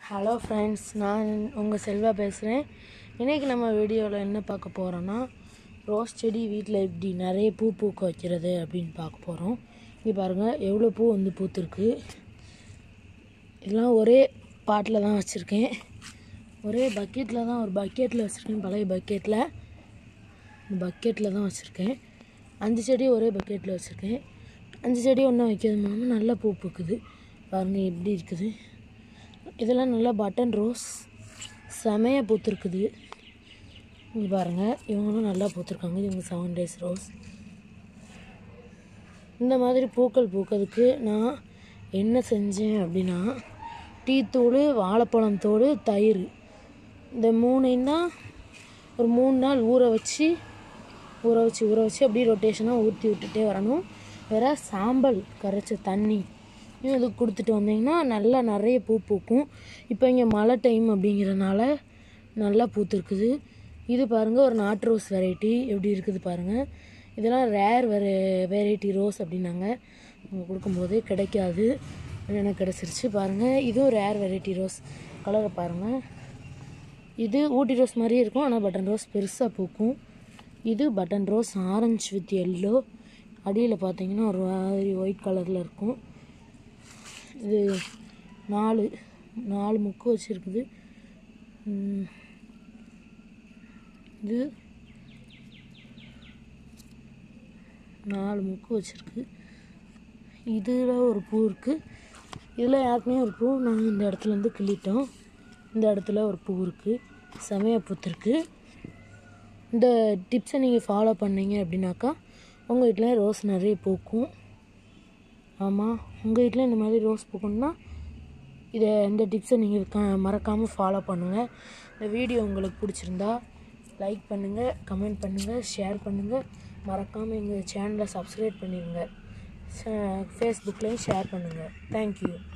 hello friends நான் உங்கள் செல்வா பேசுகிறேன் இன்றைக்கி நம்ம வீடியோவில் என்ன பார்க்க போகிறோன்னா ரோஸ் செடி வீட்டில் எப்படி நிறைய பூ பூக்க வைக்கிறது அப்படின்னு பார்க்க போகிறோம் இங்கே பாருங்கள் எவ்வளோ பூ வந்து பூத்துருக்கு இதெல்லாம் ஒரே பாட்டில் தான் வச்சுருக்கேன் ஒரே பக்கெட்டில் தான் ஒரு பக்கெட்டில் வச்சுருக்கேன் பழைய பக்கெட்டில் இந்த பக்கெட்டில் தான் வச்சுருக்கேன் அஞ்சு செடி ஒரே பக்கெட்டில் வச்சுருக்கேன் அஞ்சு செடி ஒன்றா வைக்கிறது மூலமாக நல்லா பூ பூக்குது பாருங்கள் எப்படி இருக்குது இதெல்லாம் நல்லா பட்டன் ரோஸ் செமையாக பூத்துருக்குது இங்கே பாருங்கள் இவங்களும் நல்லா பூத்துருக்காங்க இவங்க செவன் டேஸ் ரோஸ் இந்த மாதிரி பூக்கள் பூக்கிறதுக்கு நான் என்ன செஞ்சேன் அப்படின்னா டீத்தூள் வாழைப்பழம் தோடு தயிர் இந்த மூணையும் தான் ஒரு மூணு நாள் ஊற வச்சு ஊற வச்சு ஊற வச்சு அப்படியே ரொட்டேஷனாக ஊற்றி விட்டுட்டே வரணும் வேறு சாம்பல் கரைச்ச தண்ணி இது கொடுத்துட்டு வந்தீங்கன்னா நல்லா நிறைய பூ பூக்கும் இப்போ இங்கே மழை டைம் அப்படிங்கிறனால நல்லா பூத்துருக்குது இது பாருங்கள் ஒரு நாட்டு ரோஸ் வெரைட்டி எப்படி இருக்குது பாருங்கள் இதெல்லாம் ரேர் வெரை வெரைட்டி ரோஸ் அப்படின்னாங்க இங்கே கொடுக்கும்போதே கிடைக்காது எனக்கு கிடச்சிருச்சு பாருங்கள் இதுவும் ரேர் வெரைட்டி ரோஸ் கலரை பாருங்கள் இது ஊட்டி ரோஸ் மாதிரியே இருக்கும் ஆனால் பட்டன் ரோஸ் பெருசாக பூக்கும் இது button rose orange with yellow அடியில் பார்த்தீங்கன்னா ஒரு மாதிரி ஒயிட் கலரில் இருக்கும் இது நாலு நாலு முக்கு வச்சுருக்குது ம், இது நாலு முக்கு வச்சுருக்கு இதில் ஒரு பூ இருக்குது இதில் யாருக்குமே ஒரு பூ நாங்கள் இந்த இடத்துலேருந்து கிள்ளிட்டோம் இந்த இடத்துல ஒரு பூ இருக்குது செமையாக பூத்துருக்கு இந்த டிப்ஸை நீங்கள் ஃபாலோ பண்ணீங்க அப்படின்னாக்கா உங்கள் வீட்டில் ரோஸ் நிறைய பூக்கும் ஆமாம் உங்கள் வீட்டில் இந்த மாதிரி ரோஸ் பூக்கணும்னா இதை இந்த டிப்ஸை நீங்கள் க மறக்காமல் ஃபாலோ பண்ணுங்கள் இந்த வீடியோ உங்களுக்கு பிடிச்சிருந்தா லைக் பண்ணுங்கள் கமெண்ட் பண்ணுங்கள் ஷேர் பண்ணுங்கள் மறக்காமல் எங்கள் சேனலை சப்ஸ்கிரைப் பண்ணிடுங்க ஃபேஸ்புக்லேயும் ஷேர் பண்ணுங்கள் தேங்க்யூ